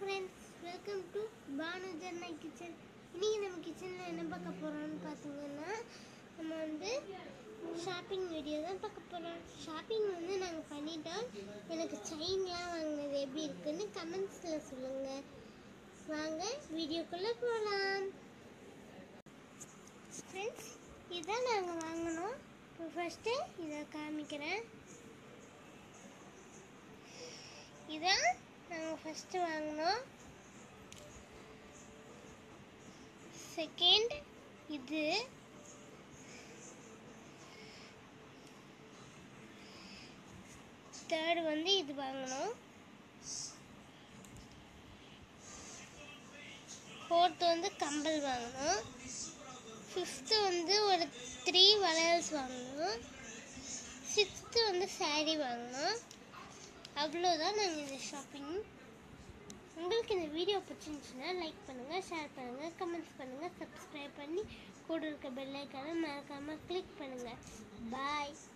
friends welcome to Banu Jerna kitchen இன்றைக்கி நம்ம கிச்சனில் என்ன பார்க்க போகிறோம்னு பார்த்தீங்கன்னா நம்ம வந்து ஷாப்பிங் வீடியோ தான் பார்க்க போகிறோம் ஷாப்பிங் வந்து நாங்கள் பண்ணிட்டோம் எனக்கு செயின்லாம் வாங்கினது எப்படி இருக்குன்னு கமெண்ட்ஸில் சொல்லுங்கள் வாங்க வீடியோக்குள்ளே போகலாம் ஃப்ரெண்ட்ஸ் இதான் நாங்கள் வாங்கினோம் இப்போ ஃபஸ்ட்டு இதை காமிக்கிறேன் இதான் நாங்கள் ஃபஸ்ட்டு வாங்கினோம் செகண்ட் இது தேர்ட் வந்து இது வாங்கினோம் ஃபோர்த்து வந்து கம்பல் வாங்கினோம் ஃபிஃப்த்து வந்து ஒரு த்ரீ வளையல்ஸ் வாங்கினோம் சிக்ஸ்த்து வந்து saree வாங்கினோம் அவ்வளோதான் நாங்கள் இந்த ஷாப்பிங் உங்களுக்கு இந்த வீடியோ பிடிச்சிருந்துச்சுன்னா லைக் பண்ணுங்கள் ஷேர் பண்ணுங்கள் கமெண்ட்ஸ் பண்ணுங்கள் சப்ஸ்கிரைப் பண்ணி கூட இருக்க பெல் ஐக்கானை மறக்காமல் கிளிக் பண்ணுங்கள் பாய்